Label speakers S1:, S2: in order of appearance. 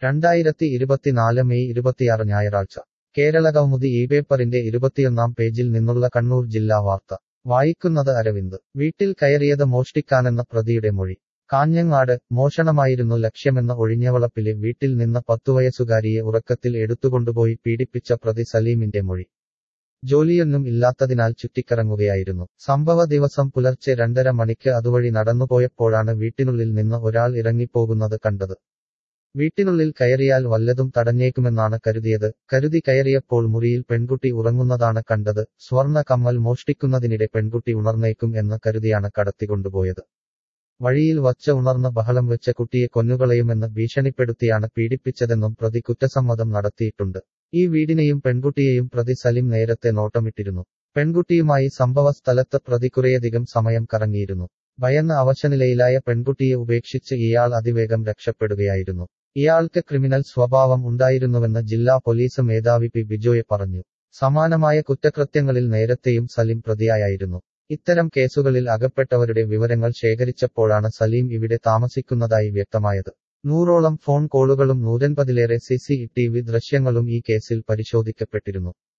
S1: രണ്ടായിരത്തി ഇരുപത്തിനാല് മെയ് ഇരുപത്തിയാറ് ഞായറാഴ്ച കേരള കൗമുദി ഈ പേപ്പറിന്റെ ഇരുപത്തിയൊന്നാം പേജിൽ നിന്നുള്ള കണ്ണൂർ ജില്ലാ വാർത്ത വായിക്കുന്നത് അരവിന്ദ് വീട്ടിൽ കയറിയത് മോഷ്ടിക്കാനെന്ന പ്രതിയുടെ മൊഴി കാഞ്ഞങ്ങാട് മോഷണമായിരുന്നു ലക്ഷ്യമെന്ന ഒഴിഞ്ഞവളപ്പിലെ വീട്ടിൽ നിന്ന് പത്തുവയസ്സുകാരിയെ ഉറക്കത്തിൽ എടുത്തുകൊണ്ടുപോയി പീഡിപ്പിച്ച പ്രതി സലീമിന്റെ മൊഴി ജോലിയൊന്നും ഇല്ലാത്തതിനാൽ ചുറ്റിക്കറങ്ങുകയായിരുന്നു സംഭവ ദിവസം പുലർച്ചെ രണ്ടര മണിക്ക് അതുവഴി നടന്നുപോയപ്പോഴാണ് വീട്ടിനുള്ളിൽ നിന്ന് ഒരാൾ ഇറങ്ങിപ്പോകുന്നത് കണ്ടത് വീട്ടിനുള്ളിൽ കയറിയാൽ വല്ലതും തടഞ്ഞേക്കുമെന്നാണ് കരുതിയത് കരുതി കയറിയപ്പോൾ മുറിയിൽ പെൺകുട്ടി ഉറങ്ങുന്നതാണ് കണ്ടത് സ്വർണ്ണ കമ്മൽ മോഷ്ടിക്കുന്നതിനിടെ പെൺകുട്ടി ഉണർന്നേക്കും എന്ന് കരുതിയാണ് കടത്തിക്കൊണ്ടുപോയത് വഴിയിൽ വച്ച ഉണർന്ന ബഹളം വെച്ച കുട്ടിയെ കൊന്നുകളയുമെന്ന് ഭീഷണിപ്പെടുത്തിയാണ് പീഡിപ്പിച്ചതെന്നും പ്രതി കുറ്റസമ്മതം നടത്തിയിട്ടുണ്ട് ഈ വീടിനെയും പെൺകുട്ടിയെയും പ്രതി സലിം നേരത്തെ നോട്ടമിട്ടിരുന്നു പെൺകുട്ടിയുമായി സംഭവ സ്ഥലത്ത് പ്രതി കുറേയധികം സമയം കറങ്ങിയിരുന്നു ഭയന്ന് അവശനിലയിലായ പെൺകുട്ടിയെ ഉപേക്ഷിച്ച് ഇയാൾ അതിവേഗം രക്ഷപ്പെടുകയായിരുന്നു ഇയാൾക്ക് ക്രിമിനൽ സ്വഭാവം ഉണ്ടായിരുന്നുവെന്ന് ജില്ലാ പോലീസ് മേധാവി പി ബിജോയ് പറഞ്ഞു സമാനമായ കുറ്റകൃത്യങ്ങളിൽ നേരത്തെയും സലിം പ്രതിയായിരുന്നു ഇത്തരം കേസുകളിൽ അകപ്പെട്ടവരുടെ വിവരങ്ങൾ ശേഖരിച്ചപ്പോഴാണ് സലീം ഇവിടെ താമസിക്കുന്നതായി വ്യക്തമായത് നൂറോളം ഫോൺ കോളുകളും നൂറ്റൻപതിലേറെ സി സി ടി വി ദൃശ്യങ്ങളും ഈ കേസിൽ പരിശോധിക്കപ്പെട്ടിരുന്നു